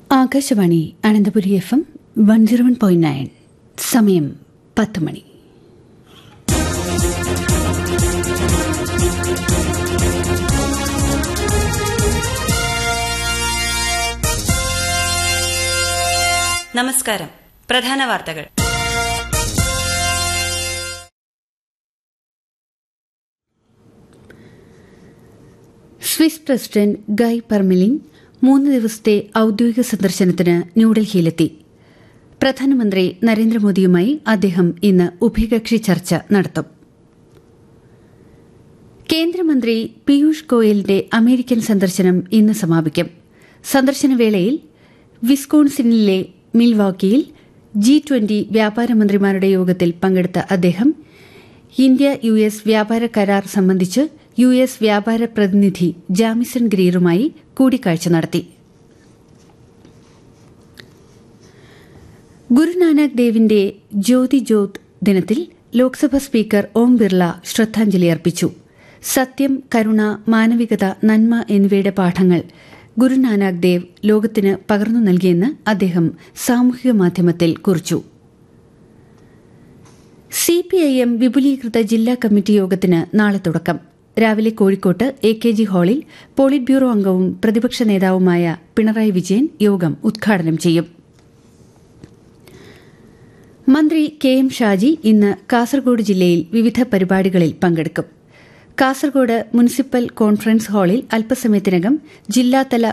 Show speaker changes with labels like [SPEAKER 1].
[SPEAKER 1] Akashvani Ananthapuri F M one zero one point nine സമയം പത്ത് മണി
[SPEAKER 2] നമസ്കാരം പ്രധാന വാർത്തകൾ
[SPEAKER 1] സ്വിസ് പ്രസിഡന്റ് ഗായ് പർമിലിംഗ് മൂന്ന് ദിവസത്തെ ഔദ്യോഗിക സന്ദർശനത്തിന് ന്യൂഡൽഹിയിലെത്തി പ്രധാനമന്ത്രി നരേന്ദ്രമോദിയുമായി അദ്ദേഹം ഇന്ന് ഉഭയകക്ഷി ചർച്ച നടത്തും കേന്ദ്രമന്ത്രി പീയൂഷ് ഗോയലിന്റെ അമേരിക്കൻ സന്ദർശനം ഇന്ന് സമാപിക്കും സന്ദർശനവേളയിൽ വിസ്കോൺസിനിലെ മിൽവാക്കിയിൽ ജി ട്വന്റി വ്യാപാര മന്ത്രിമാരുടെ യോഗത്തിൽ പങ്കെടുത്ത അദ്ദേഹം ഇന്ത്യ യു എസ് വ്യാപാര കരാർ സംബന്ധിച്ച് യു എസ് വ്യാപാര പ്രതിനിധി ജാമിസൺ ഗ്രീറുമായി കൂടിക്കാഴ്ച നടത്തി ഗുരുനാനാക്ക് ദേവിന്റെ ജ്യോതി ജ്യോത് ദിനത്തിൽ ലോക്സഭാ സ്പീക്കർ ഓം ബിർള ശ്രദ്ധാഞ്ജലി അർപ്പിച്ചു സത്യം കരുണ മാനവികത നന്മ എന്നിവയുടെ പാഠങ്ങൾ ഗുരുനാനാക്ക് ദേവ് ലോകത്തിന് പകർന്നു നൽകിയെന്ന് അദ്ദേഹം സാമൂഹിക മാധ്യമത്തിൽ കുറിച്ചു സിപിഐഎം വിപുലീകൃത ജില്ലാ കമ്മിറ്റി യോഗത്തിന് നാളെ തുടക്കം രാവിലെ കോഴിക്കോട്ട് എ കെ ജി ഹാളിൽ പോളിറ്റ് ബ്യൂറോ അംഗവും പ്രതിപക്ഷ നേതാവുമായ പിണറായി വിജയൻ യോഗം ഉദ്ഘാടനം ചെയ്യും മന്ത്രി കെ എം ഷാജി ഇന്ന് കാസർഗോഡ് ജില്ലയിൽ വിവിധ പരിപാടികളിൽ പങ്കെടുക്കും കാസർഗോഡ് മുനിസിപ്പൽ കോൺഫറൻസ് ഹാളിൽ അല്പസമയത്തിനകം ജില്ലാതല